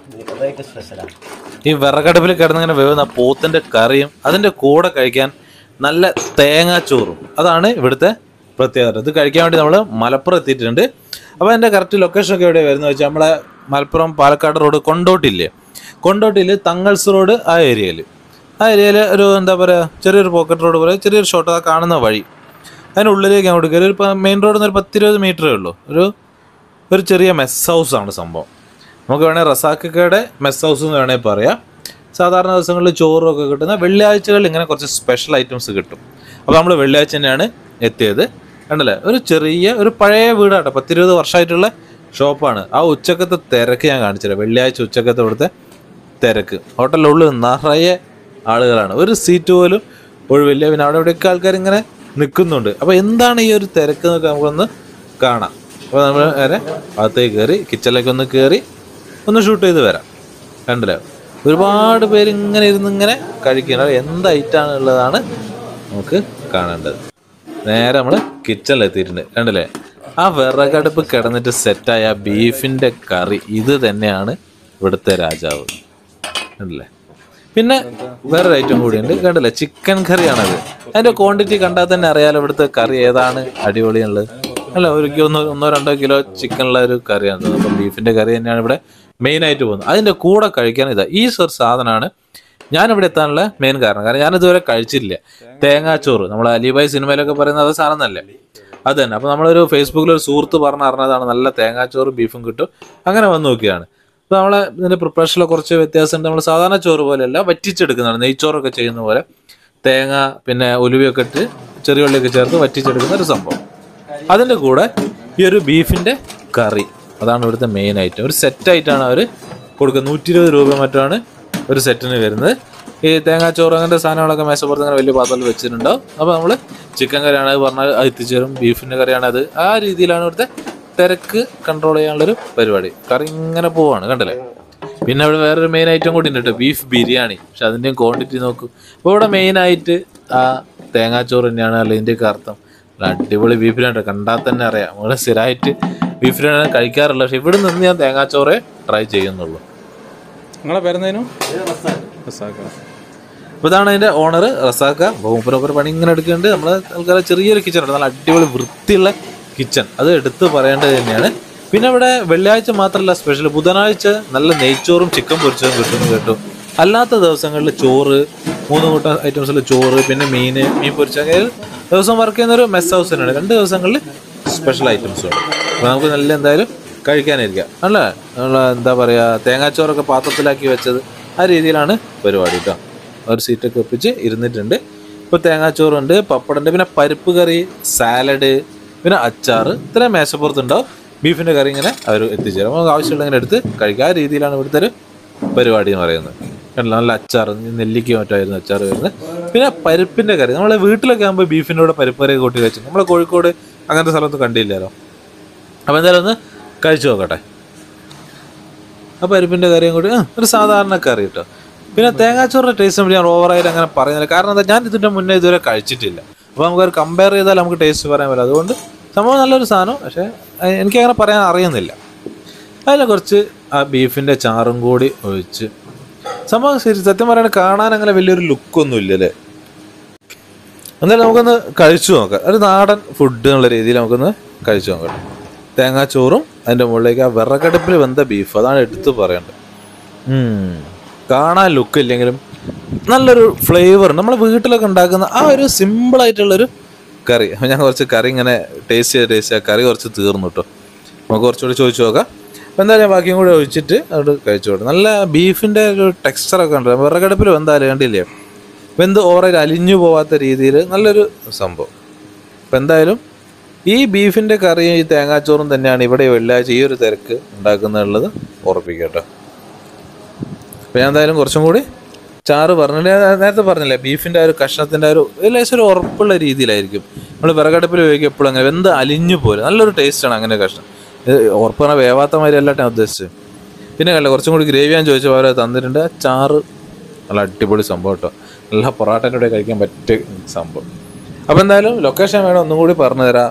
അതൊക്കെ സ്പെഷ്യലാണ് ഈ വിറകടുപ്പിൽ കിടന്നിങ്ങനെ വേവുന്ന പോത്തിന്റെ കറിയും അതിന്റെ കൂടെ കഴിക്കാൻ നല്ല തേങ്ങാച്ചോറും അതാണ് ഇവിടുത്തെ പ്രത്യേകത ഇത് കഴിക്കാൻ വേണ്ടി നമ്മൾ മലപ്പുറം എത്തിയിട്ടുണ്ട് അപ്പോൾ എൻ്റെ കറക്റ്റ് ലൊക്കേഷൻ ഒക്കെ എവിടെയാണ് വരുന്നത് വെച്ചാൽ നമ്മളെ മലപ്പുറം പാലക്കാട് റോഡ് കൊണ്ടോട്ടില്ലേ കൊണ്ടോട്ടിയിൽ തങ്ങൾസ് റോഡ് ആ ഏരിയയിൽ ആ ഏരിയയിൽ ഒരു എന്താ പറയുക ചെറിയൊരു പോക്കറ്റ് റോഡ് പോലെ ചെറിയൊരു ഷോട്ട് ആ കാണുന്ന വഴി അതിനുള്ളിലേക്ക് അങ്ങോട്ട് കയറി ഒരു മെയിൻ റോഡിൽ നിന്ന് ഒരു പത്തിരുപത് മീറ്ററേ ഉള്ളൂ ഒരു ഒരു ചെറിയ മെസ് ഹൗസ് ആണ് സംഭവം നമുക്ക് വേണേൽ റസാക്കയുടെ മെസ് ഹൗസ് എന്ന് വേണേൽ പറയാം സാധാരണ ദിവസങ്ങളിൽ ചോറും ഒക്കെ കിട്ടുന്ന വെള്ളിയാഴ്ചകളിൽ ഇങ്ങനെ കുറച്ച് സ്പെഷ്യൽ ഐറ്റംസ് കിട്ടും അപ്പോൾ നമ്മൾ വെള്ളിയാഴ്ച തന്നെയാണ് എത്തിയത് കണ്ടല്ലേ ഒരു ചെറിയ ഒരു പഴയ വീടാട്ടോ പത്തിരുപത് വർഷമായിട്ടുള്ള ഷോപ്പാണ് ആ ഉച്ചക്കത്തെ തിരക്ക് ഞാൻ കാണിച്ചുതരാം വെള്ളിയാഴ്ച ഉച്ചക്കത്തെ ഇവിടുത്തെ തിരക്ക് ഹോട്ടലിൻ്റെ ഉള്ളിൽ നിറയെ ആളുകളാണ് ഒരു സീറ്റ് പോലും ഒഴിവില്ല പിന്നെ അവിടെ ഇവിടെയൊക്കെ ആൾക്കാർ ഇങ്ങനെ നിൽക്കുന്നുണ്ട് അപ്പോൾ എന്താണ് ഈ ഒരു തിരക്ക് എന്നൊക്കെ നമുക്കൊന്ന് കാണാം അപ്പോൾ നമ്മൾ നേരെ അകത്തേക്ക് കയറി കിച്ചണിലേക്ക് ഒന്ന് കയറി ഒന്ന് ഷൂട്ട് ചെയ്ത് വരാം കണ്ടില്ലേ ഒരുപാട് പേര് ഇങ്ങനെ ഇരുന്ന് ഇങ്ങനെ കഴിക്കുന്നത് എന്ത് ഐറ്റാണ് ഉള്ളതാണ് നമുക്ക് കാണേണ്ടത് നേരെ നമ്മൾ കിച്ചണിൽ എത്തിയിട്ടുണ്ട് കണ്ടില്ലേ ആ വിറകടുപ്പ് കിടന്നിട്ട് സെറ്റായ ബീഫിൻ്റെ കറി ഇത് തന്നെയാണ് ഇവിടുത്തെ രാജാവ് കണ്ടില്ലേ പിന്നെ വേറൊരു ഐറ്റം കൂടിയുണ്ട് കണ്ടില്ലേ ചിക്കൻ കറിയാണത് അതിന്റെ ക്വാണ്ടിറ്റി കണ്ടാൽ തന്നെ അറിയാലോ ഇവിടുത്തെ കറി ഏതാണ് അടിപൊളിയുള്ളത് അല്ല ഒരു കി- ഒന്നോ ഒന്നോ രണ്ടോ കിലോ ചിക്കനുള്ള ഒരു കറിയാണ് അപ്പം ബീഫിന്റെ കറി തന്നെയാണ് ഇവിടെ മെയിൻ ആയിട്ട് പോകുന്നത് അതിന്റെ കൂടെ കഴിക്കാൻ ഇതാ ഈ ഒരു സാധനമാണ് ഞാനിവിടെ എത്താനുള്ള മെയിൻ കാരണം കാരണം ഞാൻ ഇതുവരെ കഴിച്ചിട്ടില്ല തേങ്ങാച്ചോറ് നമ്മൾ അലിബായ് സിനിമയിലൊക്കെ പറയുന്നത് അത് സാധനം തന്നെ അത് തന്നെ അപ്പൊ നമ്മളൊരു ഫേസ്ബുക്കിൽ ഒരു സുഹൃത്ത് പറഞ്ഞ് അറിഞ്ഞതാണ് നല്ല തേങ്ങാച്ചോറും ബീഫും കിട്ടും അങ്ങനെ വന്ന് നോക്കിയാണ് അപ്പോൾ നമ്മളെ ഇതിന്റെ പ്രിപ്പറേഷനിൽ കുറച്ച് വ്യത്യാസമുണ്ട് നമ്മൾ സാധാരണ ചോറ് പോലെയല്ല വറ്റിച്ചെടുക്കുന്നതാണ് നെയ്ച്ചോറൊക്കെ ചെയ്യുന്ന പോലെ തേങ്ങ പിന്നെ ഉലുവയൊക്കെ ഇട്ട് ചെറിയ ഉള്ളിയൊക്കെ ചേർത്ത് വറ്റിച്ചെടുക്കുന്ന ഒരു സംഭവം അതിന്റെ കൂടെ ഈ ഒരു ബീഫിന്റെ കറി അതാണ് ഇവിടുത്തെ മെയിൻ ഐറ്റം ഒരു സെറ്റ് ആയിട്ടാണ് അവർ കൊടുക്കുന്നത് നൂറ്റി ഇരുപത് രൂപ മറ്റാണ് ഒരു സെറ്റിന് വരുന്നത് ഈ തേങ്ങാച്ചോറ് അങ്ങനത്തെ സാധനങ്ങളൊക്കെ മേശപ്പുറത്ത് അങ്ങനെ വലിയ പാത്രത്തിൽ വെച്ചിട്ടുണ്ടാവും അപ്പോൾ നമ്മൾ ചിക്കൻ കറിയാണ് അത് പറഞ്ഞാൽ അത് എത്തിച്ചേരും ബീഫിൻ്റെ കറിയാണ് അത് ആ രീതിയിലാണ് ഇവിടുത്തെ തിരക്ക് കൺട്രോൾ ചെയ്യാനുള്ളൊരു പരിപാടി കറി ഇങ്ങനെ പോവാണ് കണ്ടല്ലേ പിന്നെ ഇവിടെ വേറൊരു മെയിൻ ഐറ്റം കൂടി ഉണ്ട് കേട്ടോ ബീഫ് ബിരിയാണി പക്ഷെ അതിൻ്റെയും ക്വാണ്ടിറ്റി നോക്കും അപ്പോൾ ഇവിടെ മെയിനായിട്ട് ആ തേങ്ങാച്ചോറ് തന്നെയാണ് അല്ലെങ്കിൽ ഇതിൻ്റെയൊക്കെ അർത്ഥം നല്ല അടിപൊളി ബീഫ് ബിരിയാണി കണ്ടാൽ തന്നെ അറിയാം നമ്മൾ സ്ഥിരമായിട്ട് ബീഫ് ബിരിയാണി കഴിക്കാറില്ല പക്ഷെ ഇവിടെ നിന്ന് ഞാൻ തേങ്ങാച്ചോറേ ട്രൈ ചെയ്യുന്നുള്ളൂ നിങ്ങളെ പേരെന്തേനു റസാക്ക അപ്പോൾ ഇതാണ് അതിൻ്റെ ഓണർ റസാക്ക മൂപ്പരൊക്കെ പണി ഇങ്ങനെ എടുക്കുന്നുണ്ട് നമ്മൾ ആൾക്കാരെ ചെറിയൊരു കിച്ചൺ ഉണ്ട് നല്ല അടിപൊളി വൃത്തിയുള്ള കിച്ചൺ അത് എടുത്ത് പറയേണ്ടത് തന്നെയാണ് പിന്നെ ഇവിടെ വെള്ളിയാഴ്ച മാത്രമല്ല സ്പെഷ്യൽ ബുധനാഴ്ച നല്ല നെയ്ച്ചോറും ചിക്കൻ പൊരിച്ചതും കിട്ടുന്നു കേട്ടു അല്ലാത്ത ദിവസങ്ങളിൽ ചോറ് മൂന്ന് കൂട്ടം ഐറ്റംസിൽ ചോറ് പിന്നെ മീൻ മീൻ പൊരിച്ച അങ്ങനെ ദിവസം വർക്ക് ചെയ്യുന്ന ഒരു മെസ് ഹൗസ് തന്നെയാണ് രണ്ട് ദിവസങ്ങളിൽ സ്പെഷ്യൽ ഐറ്റംസ് ഉണ്ട് അപ്പോൾ നമുക്ക് നല്ല എന്തായാലും കഴിക്കാനിരിക്കാം അല്ല നമ്മളെ എന്താ പറയുക തേങ്ങാച്ചോറൊക്കെ പാത്രത്തിലാക്കി വെച്ചത് ആ രീതിയിലാണ് പരിപാടി കേട്ടോ ഒരു സീറ്റൊക്കെ ഒപ്പിച്ച് ഇരുന്നിട്ടുണ്ട് ഇപ്പോൾ തേങ്ങാച്ചോറുണ്ട് പപ്പടുണ്ട് പിന്നെ പരിപ്പ് കറി സാലഡ് പിന്നെ അച്ചാർ ഇത്രയും മേശപ്പുറത്തുണ്ടാവും ബീഫിൻ്റെ കറി ഇങ്ങനെ അവർ എത്തിച്ചേരും നമുക്ക് ആവശ്യമുള്ള ഇങ്ങനെ എടുത്ത് കഴിക്കുക ആ രീതിയിലാണ് ഇവിടുത്തെ ഒരു പരിപാടി എന്ന് പറയുന്നത് കണ്ടില്ലേ? നല്ല അച്ചാർ നെല്ലിക്ക മറ്റായിരുന്നു അച്ചാർ വരുന്നത് പിന്നെ പരിപ്പിൻ്റെ കറി നമ്മളെ വീട്ടിലൊക്കെ ആകുമ്പോൾ ബീഫിൻ്റെ കൂടെ പരിപ്പ് കറി കൂട്ടി കഴിച്ചു നമ്മളെ കോഴിക്കോട് അങ്ങനത്തെ സ്ഥലത്ത് കണ്ടില്ലല്ലോ അപ്പോൾ എന്തായാലും ഒന്ന് കഴിച്ചു നോക്കട്ടെ ആ പരിപ്പിൻ്റെ കറിയും കൂടി ആ, ഒരു സാധാരണ കറി കേട്ടോ പിന്നെ തേങ്ങാച്ചോറിൻ്റെ ടേസ്റ്റ് നമ്മൾ ഞാൻ ഓവറായിട്ട് അങ്ങനെ പറയുന്നില്ല കാരണം എന്താ ഞാൻ ഇതിൻ്റെ മുന്നേ ഇതുവരെ കഴിച്ചിട്ടില്ല അപ്പോൾ നമുക്കൊരു കമ്പയർ ചെയ്താൽ നമുക്ക് ടേസ്റ്റ് പറയാൻ പറ്റില്ല അതുകൊണ്ട് സംഭവം നല്ലൊരു സാധനം പക്ഷേ അഹ് എനിക്കങ്ങനെ പറയാൻ അറിയുന്നില്ല അതിൽ കുറച്ച് ആ ബീഫിൻ്റെ ചാറും കൂടി ഒഴിച്ച് സംഭവം ശരി സത്യം പറയുകയാണെങ്കിൽ കാണാൻ അങ്ങനെ വലിയൊരു ലുക്കൊന്നും ഇല്ലല്ലേ എന്നാലും നമുക്കൊന്ന് കഴിച്ചു നോക്കാം ഒരു നാടൻ ഫുഡ് എന്നുള്ള രീതിയിൽ നമുക്കൊന്ന് കഴിച്ചു നോക്കാം തേങ്ങാച്ചോറും അതിൻ്റെ മുകളിലേക്ക് ആ വിറകടുപ്പിൽ വെന്ത ബീഫ് അതാണ് എടുത്തു പറയേണ്ടത് ഉം. കാണാൻ ലുക്ക് ഇല്ലെങ്കിലും നല്ലൊരു ഫ്ലേവർ നമ്മൾ വീട്ടിലൊക്കെ ഉണ്ടാക്കുന്ന ആ ഒരു സിമ്പിൾ ആയിട്ടുള്ളൊരു കറി അപ്പോൾ ഞാൻ കുറച്ച് കറി ഇങ്ങനെ ടേസ്റ്റ് ചെയ്ത് ടേസ്റ്റ് ചെയ്ത് കറി കുറച്ച് തീർന്നു കേട്ടോ നമുക്ക് കുറച്ചുകൂടി ചോദിച്ചു നോക്കാം അപ്പോൾ എന്തായാലും ഞാൻ ബാക്കിയും കൂടി ഒഴിച്ചിട്ട് അവിടെ കഴിച്ചു കൊടുക്കും നല്ല ബീഫിൻ്റെ ഒരു ടെക്സ്ചറൊക്കെ ഉണ്ട് വിറകടുപ്പിൽ വെന്താലും കണ്ടില്ലേ വെന്ത് ഓവറായിട്ട് അലിഞ്ഞു പോവാത്ത രീതിയിൽ നല്ലൊരു സംഭവം അപ്പം എന്തായാലും ഈ ബീഫിൻ്റെ കറിയും ഈ തേങ്ങാച്ചോറും തന്നെയാണ് ഇവിടെ വെള്ളിയാഴ്ച ഈ ഒരു തിരക്ക് ഉണ്ടാക്കുന്നുള്ളത് ഉറപ്പിക്കട്ടോ അപ്പം ഞാൻ എന്തായാലും കുറച്ചും കൂടി ചാറ് പറഞ്ഞില്ലേ ഞാൻ നേരത്തെ പറഞ്ഞില്ലേ ബീഫിൻ്റെ ആ ഒരു കഷ്ണത്തിൻ്റെ ആ ഒരു ലേശം ഒരു ഉറപ്പുള്ള രീതിയിലായിരിക്കും നമ്മൾ വിറകടുപ്പിൽ ഉപയോഗിക്കുക എപ്പോഴും അങ്ങനെ വെന്ത് അലിഞ്ഞു പോരും നല്ലൊരു ടേസ്റ്റാണ് അങ്ങനെ കഷ്ണം ഇത് ഉറപ്പ് പറഞ്ഞാൽ വേവാത്ത മാതിരി അല്ല ഞാൻ ഉദ്ദേശിച്ചത് പിന്നെ കണ്ട കുറച്ചും കൂടി ഗ്രേവി ഞാൻ ചോദിച്ചപ്പോൾ അവരെ തന്നിട്ടുണ്ട് ആ ചാറ് നല്ല അടിപൊളി സംഭവം കേട്ടോ നല്ല പൊറാട്ടൻ്റെ കൂടെ കഴിക്കാൻ പറ്റിയ സംഭവം അപ്പോൾ എന്തായാലും ലൊക്കേഷൻ വേണം ഒന്നും കൂടി പറഞ്ഞു തരാം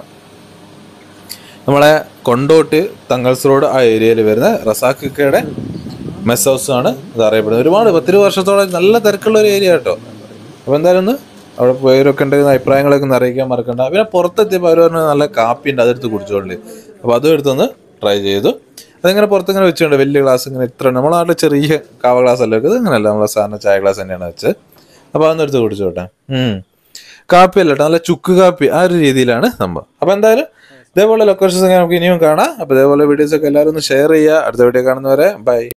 നമ്മളെ കൊണ്ടോട്ട് തങ്ങൾസ് റോഡ് ആ ഏരിയയിൽ വരുന്ന റസാക്കിക്കയുടെ മെസ് ഹൗസ് ആണ് ഇത് അറിയപ്പെടുന്നത് ഒരുപാട് പത്തിരു വർഷത്തോളം നല്ല തിരക്കുള്ള ഒരു ഏരിയ കേട്ടോ അപ്പോൾ എന്തായാലും ഒന്ന് അവിടെ പോയവരൊക്കെ ഉണ്ടെങ്കിൽ അഭിപ്രായങ്ങളൊക്കെ ഒന്ന് അറിയിക്കാൻ മറക്കണ്ട പിന്നെ പുറത്തെത്തിയപ്പോൾ അവർ പറഞ്ഞു നല്ല കാപ്പി ഉണ്ട് അതെടുത്ത് കുടിച്ചോളി അപ്പോൾ അതും എടുത്തൊന്ന് ട്രൈ ചെയ്തു അതിങ്ങനെ പുറത്തിങ്ങനെ വെച്ചിട്ടുണ്ട് വലിയ ഗ്ലാസ് ഇങ്ങനെ ഇത്ര നമ്മളെ നാട്ടിൽ ചെറിയ കാവ ഗ്ലാസ് അല്ല വെക്കുന്നത് അങ്ങനെയല്ല നമ്മളെ സാധാരണ ചായ ഗ്ലാസ് തന്നെയാണ് വെച്ചത് അപ്പോൾ അതൊന്നും എടുത്ത് കുടിച്ചോട്ടെ ഉം. കാപ്പി അല്ല കേട്ടോ നല്ല ചുക്ക് കാപ്പി ആ ഒരു രീതിയിലാണ് സംഭവം അപ്പോൾ എന്തായാലും ഇതേപോലെ ലൊക്കേഷൻസ് ഒക്കെ നമുക്ക് ഇനിയും കാണാം അപ്പോൾ ഇതേപോലെ വീഡിയോസ് ഒക്കെ എല്ലാവരും ഒന്ന് ഷെയർ ചെയ്യുക അടുത്ത വീഡിയോ കാണുന്നവരെ ബൈ